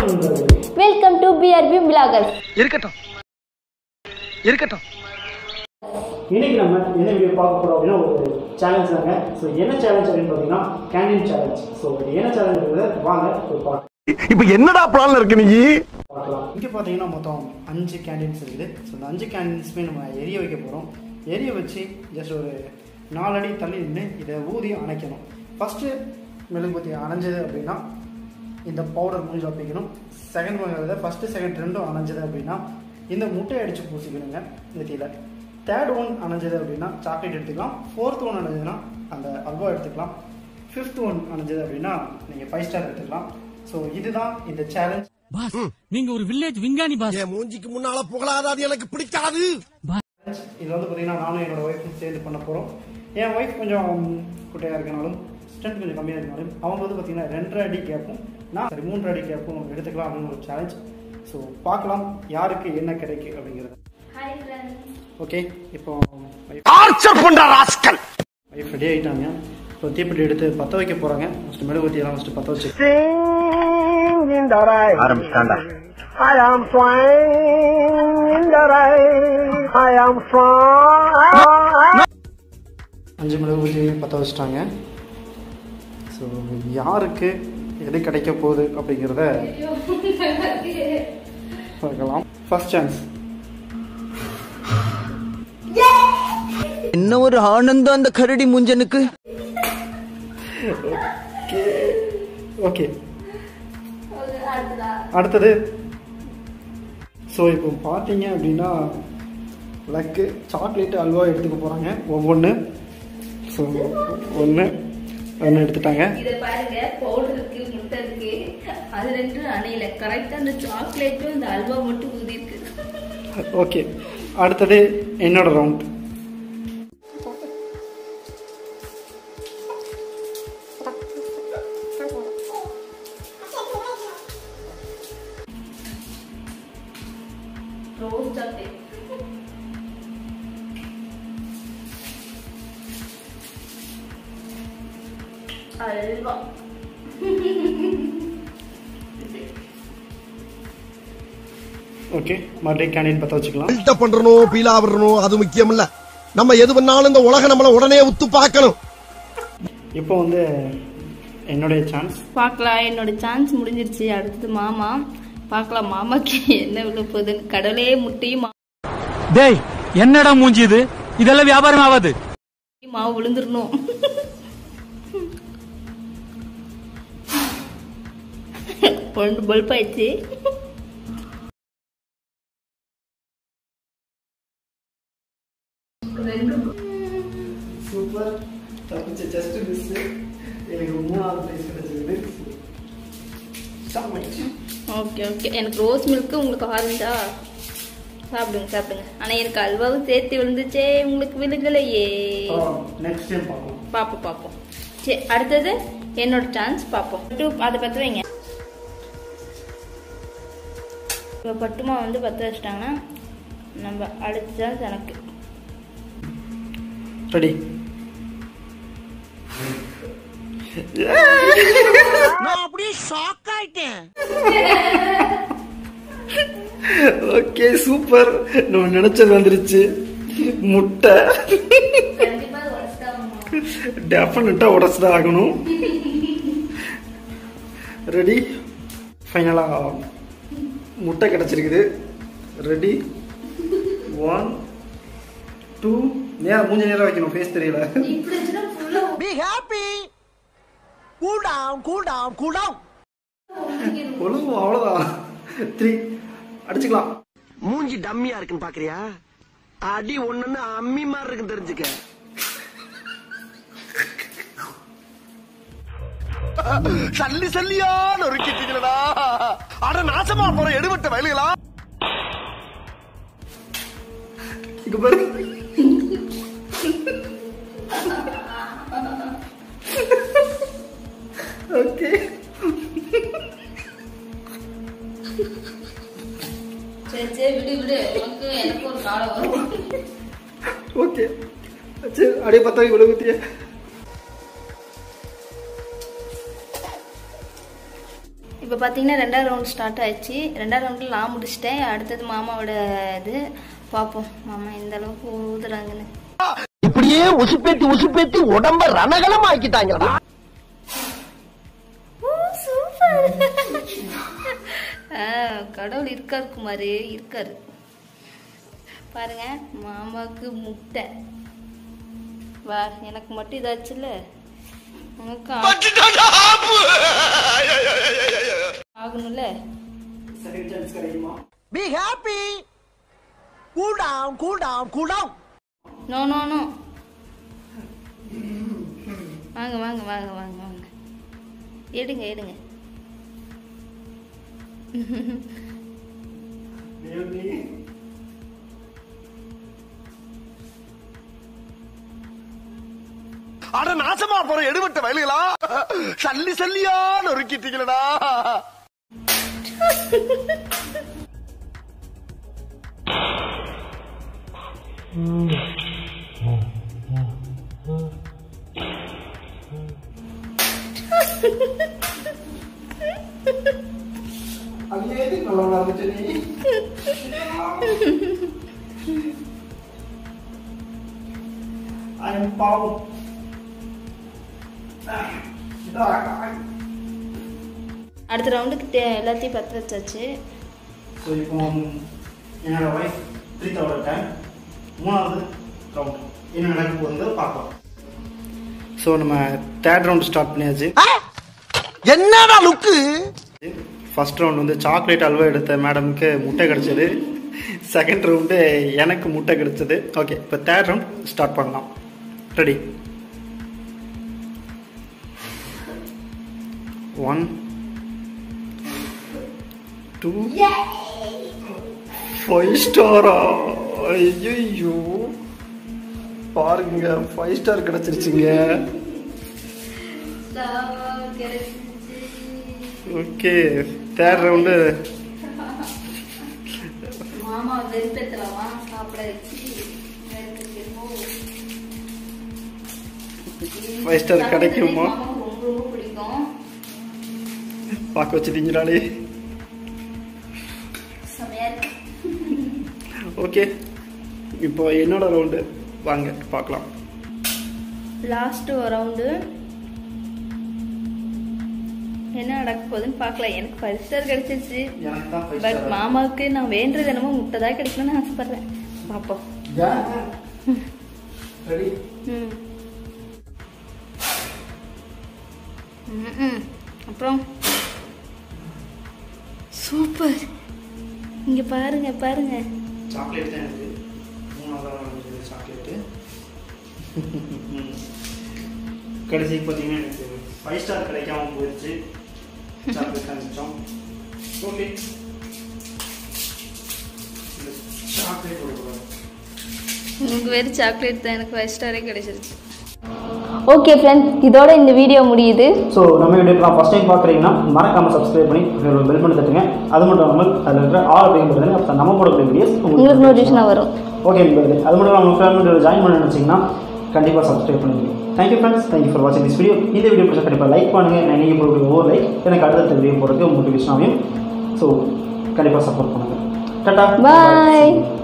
நண்பர்களே welcome to PRP vloggers இருக்கட்டும் இருக்கட்டும் இன்னைக்கு நம்ம என்ன வீடியோ பார்க்க போகிறோம் அப்படின்னா ஒரு சேலஞ்ச் தாங்க ஸோ என்ன சேலஞ்ச் அப்படின்னு பார்த்தீங்கன்னா கேண்டீன் சேலஞ்ச் ஸோ இது என்ன சேலஞ்ச் வாங்க போய் பார்க்கலாம் இப்ப என்னடா பிளான்ல இருக்கு நீ பார்க்கலாம் இங்கே பார்த்தீங்கன்னா மொத்தம் அஞ்சு கேண்டீன்ஸ் இருக்குது ஸோ இந்த அஞ்சு கேண்டீன்ஸுமே நம்ம எரிய வைக்க போகிறோம் எரிய வச்சு ஜஸ்ட் ஒரு நாலடி தள்ளி நின்று இதை ஊதி அணைக்கணும் ஃபஸ்ட்டு மெழுகுபத்தி அணைஞ்சது அப்படின்னா இந்த பவுடர் மூஞ்சி வைக்கணும் செகண்ட் வாங்குறத ஃபஸ்ட்டு செகண்ட் ரெண்டும் அணைஞ்சது அப்படின்னா இந்த முட்டையை அடித்து பூசிக்கணுங்க நெத்தியில் தேர்ட் ஒன் அணைஞ்சது அப்படின்னா சாக்லேட் எடுத்துக்கலாம் ஃபோர்த் ஒன் அணைஞ்சதுன்னா அந்த அல்வா எடுத்துக்கலாம் ஃபிஃப்த் ஒன் அணைஞ்சது அப்படின்னா நீங்கள் ஃபைவ் ஸ்டார் எடுத்துக்கலாம் ஸோ இதுதான் இந்த சேலஞ்ச் பாஸ் நீங்க ஒரு வில்லேஜ் விஞ்ஞானி பாஸ் என் மூஞ்சிக்கு முன்னால புகழாத அது எனக்கு பிடிக்காது இது வந்து பார்த்தீங்கன்னா நானும் என்னோட ஒய்ஃபும் சேர்ந்து பண்ண போகிறோம் என் ஒய்ஃப் கொஞ்சம் குட்டையாக இருக்கனாலும் ஸ்ட்ரென்த் கொஞ்சம் கம்மியாக இருக்கனாலும் அவங்க வந்து பார்த்தீங்கன்னா ரெண்டரை அடி கேப்பும் நான் சரி மூன்றரை அடி கேப்பும் எடுத்துக்கலாம் அப்படின்னு ஒரு சேலஞ்ச் ஸோ பார்க்கலாம் யாருக்கு என்ன கிடைக்கு அப்படிங்கிறது ஓகே இப்போ டார்ச்சர் பண்ற ராஸ்கல் ஒய்ஃப் ரெடி ஆகிட்டாங்க இப்போ தீப்பெட்டி எடுத்து பற்ற வைக்க போகிறாங்க ஃபஸ்ட்டு மெழுகுவத்தி எல்லாம் ஃபஸ்ட்டு பற்ற வச்சு ஆரம்பிச்சாண்டா I am flying in the rain. I am flying. அஞ்சு மெழுகுவத்தி பற்ற வச்சுட்டாங்க ஸோ யாருக்கு எது கிடைக்க போகுது அப்படிங்கிறத பார்க்கலாம் ஃபர்ஸ்ட் சான்ஸ் என்ன ஒரு ஆனந்தம் அந்த கரடி முஞ்சனுக்கு ஓகே அடுத்தது ஸோ இப்போ பார்த்தீங்க அப்படின்னா லக்கு சாக்லேட் அல்வா எடுத்துக்க போகிறாங்க ஒவ்வொன்று ஸோ ஒன்று ஒன்று எடுத்துட்டாங்க இத பாருங்க பவுடர் இருக்கு முட்டை இருக்கு அது ரெண்டும் அணையில கரெக்டா அந்த சாக்லேட்டும் இந்த அல்வா மட்டும் ஊதி இருக்கு ஓகே அடுத்தது என்னோட ரவுண்ட் ரோஸ் சாக்லேட் அல்வா ஓகே மறுபடியும் கேண்டீன் பற்ற வச்சுக்கலாம் பில்டப் பண்றணும் பீலா விடணும் அது முக்கியம் இல்ல நம்ம எது பண்ணாலும் இந்த உலகம் நம்மள உடனே உத்து பார்க்கணும் இப்போ வந்து என்னுடைய சான்ஸ் பார்க்கலாம் என்னோட சான்ஸ் முடிஞ்சிருச்சு அடுத்தது மாமா பார்க்கலாம் மாமாக்கு என்ன விழ போகுதுன்னு கடவுளே முட்டையும் மா- டேய் என்னடா மூஞ்சி இது இதெல்லாம் வியாபாரம் ஆகாது மாவு விழுந்துடணும் ஒன்று பல்ப் ஆயிடுச்சு சூப்பர் தப்பிச்ச ஜஸ்ட் மிஸ் எனக்கு மூணாவது ப்ரைஸ் கிடைச்சிருக்குது செம்மைச்சு. ஓகே ஓகே எனக்கு ரோஸ் மில்க்கு உங்களுக்கு ஆரஞ்சா சாப்பிடுங்க சாப்பிடுங்க ஆனால் எனக்கு அல்வாவும் சேர்த்து விழுந்துச்சே உங்களுக்கு விழுகலையே அப்புறம் நெக்ஸ்ட் டைம் பார்க்கலாம் பார்ப்போம் பார்ப்போம் சரி அடுத்தது என்னோட சான்ஸ் பார்ப்போம் டூ அதை பற்ற வைங்க இப்போ பட்டுமா வந்து பற்ற வச்சிட்டாங்கன்னா நம்ம அடுத்த சான்ஸ் எனக்கு ரெடி நான் அப்படியே ஷாக் ஆயிட்டேன் ஓகே சூப்பர் நம்ம நினைச்சது வந்துருச்சு முட்டை டெஃபினட்டா உடச்சுதான் ஆகணும் ரெடி ஃபைனலா முட்டை கிடைச்சிருக்குது ரெடி ஒன் டூ நேரம் மூஞ்ச நேரம் வைக்கணும் ஃபேஸ் தெரியல be happy cool down cool down cool down ஒழுங்கும் அவ்வளோதான் த்ரீ அடிச்சுக்கலாம் மூஞ்சி டம்மியா இருக்குன்னு பாக்குறியா அடி ஒண்ணுன்னு அம்மி மாதிரி இருக்குன்னு தெரிஞ்சுக்க சல்லி சல்லியா நொறுக்கிட்டீங்களா அட நாசமா போற எடுபட்ட வயலுகளா இங்க பாரு ஓகே சரி சரி விடு விடு உனக்கு எனக்கு ஒரு காலம் வரும் ஓகே சரி அப்படியே பத்த இவ்வளோ ஊற்றிய இப்போ பார்த்தீங்கன்னா ரெண்டாவது ரவுண்ட் ஸ்டார்ட் ஆயிடுச்சு ரெண்டாவது ரவுண்டில் நான் முடிச்சிட்டேன் அடுத்தது மாமாவோட இது பார்ப்போம் மாமா எந்த அளவுக்கு ஊதுறாங்கன்னு இப்படியே உசுப்பேத்தி உசுப்பேத்தி உடம்ப ரணகலம் ஆக்கிட்டாங்கடா ஓ சூப்பர் கடவுள் இருக்காரு குமாரு இருக்காரு பாருங்க மாமாவுக்கு முட்டை வா எனக்கு மட்டும் இதாச்சுல்ல உனக்கு ஆகணும்ல செகண்ட் சான்ஸ் கிடைக்குமா be happy cool down cool down cool down no no no வாங்க வாங்க வாங்க வாங்க வாங்க எடுங்க எடுங்க அட நாசமா போற எடுபட்ட வயலுகளா சல்லி சல்லியா நொறுக்கிட்டீங்களடா அங்கே நல்லா நடந்துச்சு நீ ஐயம் பாவம் அடுத்த ரவுண்டுக்கு தே எல்லாத்தையும் பற்ற வச்சாச்சு ஸோ இப்போ என்னோட ஒய்ஃப் ப்ரீத்தாவோட டைம் மூணாவது ரவுண்ட் என்ன நடக்க போகுதுங்கிறத பார்க்கலாம் ஸோ நம்ம தேர்ட் ரவுண்ட் ஸ்டார்ட் பண்ணியாச்சு என்னடா லுக்கு ஃபர்ஸ்ட் ரவுண்ட் வந்து சாக்லேட் அல்வா எடுத்த மேடமுக்கு முட்டை கிடைச்சது செகண்ட் ரவுண்டு எனக்கு முட்டை கிடைச்சது ஓகே இப்போ தேர்ட் ரவுண்ட் ஸ்டார்ட் பண்ணலாம் ரெடி ஒன் டூ ஃபைவ் ஸ்டாரா ஐயோ பாருங்க ஃபைவ் ஸ்டார் கிடைச்சிருச்சுங்க ஓகே தேர்ட் ரவுண்டு மாமா வெறுப்பேற்றலாமா சாப்பிட வச்சு வெறுப்பேற்றிருப்போம். ஃபைவ் ஸ்டார் கிடைக்குமா மாமாவுக்கு ரொம்ப ரொம்ப பிடிக்கும் பார்க்க வச்சுட்டீங்களாலே செமையா இருக்கு ஓகே இப்போ என்னோட ரவுண்டு வாங்க பார்க்கலாம் லாஸ்ட் ரவுண்டு என்ன நடக்க போகுதுன்னு பார்க்கலாம் எனக்கு ஃபைவ் ஸ்டார் கிடைச்சிருச்சு எனக்கு தான் five பட் star. மாமாவுக்கு நான் வேண்டது என்னமோ முட்டை தான் கிடைக்கணும்னு ஆசைப்படுறேன் பார்ப்போம் ரெடி ம் ம்ம். அப்புறம் சூப்பர் இங்க பாருங்க பாருங்க சாக்லேட் தான் எனக்கு மூணாவது வந்து சாக்லேட்டு கடைசிக்கு பார்த்தீங்கன்னா எனக்கு ஃபைவ் ஸ்டார் கிடைக்காம போயிடுச்சு சாக்லேட் காமிச்சோம் ஓகே சாக்லேட் கொடுக்குறோம் உங்களுக்கு வெறும் சாக்லேட் தான் எனக்கு ஃபைவ் ஸ்டாரே கிடைச்சிருச்சு ஓகே ஃப்ரெண்ட்ஸ் இதோட இந்த வீடியோ முடியுது ஸோ நம்ம வீடியோக்கெலாம் ஃபஸ்ட் டைம் பார்க்குறீங்கன்னா மறக்காமல் சப்ஸ்கிரைப் பண்ணி பெல் பண்ணி தட்டுங்க அது மட்டும் இல்லாமல் அதில் இருக்கிற ஆல் அப்படிங்கிறது அப்போ நம்ம போடக்கூடிய வீடியோஸ் உங்களுக்கு நோட்டிஃபிகேஷனாக வரும் ஓகே நண்பர்களே அது மட்டும் இல்லாமல் ஃபேமிலியோட ஜாயின் பண்ண நினச்சிங்கன்னா கண்டிப்பாக சப்ஸ்கிரைப் பண்ணிக்கணும் தேங்க்யூ ஃப்ரெண்ட்ஸ் தேங்க்யூ ஃபார் வாட்சிங் திஸ் வீடியோ இந்த வீடியோ பிடிச்சா கண்டிப்பாக லைக் பண்ணுங்கள் நான் நீங்கள் போடக்கூடிய ஒவ்வொரு லைக் எனக்கு அடுத்த வீடியோ போடுறதுக்கு மோட்டிவேஷனாகவும் ஸோ கண்டிப்பாக சப்போர்ட் பண்ணுங்கள் டாட்டா பாய்